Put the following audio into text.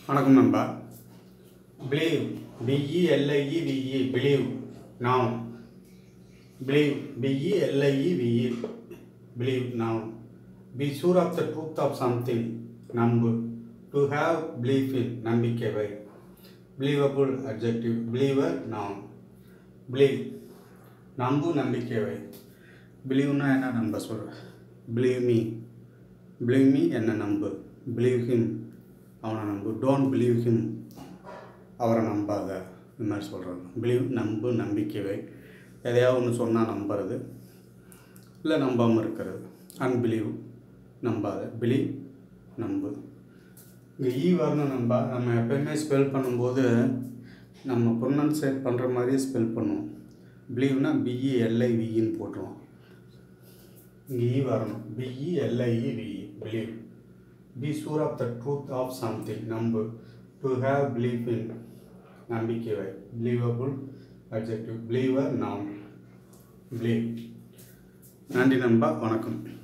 வணக்கம் நண்பா believe B E L I E V E believe நான் பிலீவ் பிஇஎல்ஐஇ விஇ பிலீவ் நான் be sure of the truth of something நம்பு டு ஹாவ் பிலீஃப் இன் நம்பிக்கை வை பிலீவபுள் அப்ஜெக்டிவ் பிலீவர் நான் பிலீவ் நம்பு நம்பிக்கை வை பிலீவ்னா என்ன நம்ப சொல்கிறேன் பிலீவ் மீ பிலீவ் மீ என்ன நம்பு பிலீவ் ஹிம் அவனை நம்பு டோன்ட் பிலீவ் ஹிம் அவரை நம்பாத இந்த மாதிரி சொல்கிறாங்க பிலீவ் நம்பு நம்பிக்கை வை எதையாவது ஒன்று சொன்னால் நம்புறது இல்லை நம்பாமல் இருக்கிறது அன்பிலீவ் நம்பாத பிலீவ் நம்பு இங்கே ஈ வரணும் நம்பா நம்ம எப்பயுமே ஸ்பெல் பண்ணும்போது நம்ம ப்ரொனன்சேட் பண்ணுற மாதிரியே ஸ்பெல் பண்ணுவோம் பிலீவ்னா பிஇ எல்ஐவின்னு போட்டுருவோம் இங்கே ஈ வரணும் B E L I E V E believe be sure of the truth of something நம்பு டு ஹேவ் பிலீஃப் இன் நம்பிக்கை வை பிலீவபுள் அப்ஜெக்டிவ் பிலீவர் நாம் பிலீவ் நன்றி நண்பா வணக்கம்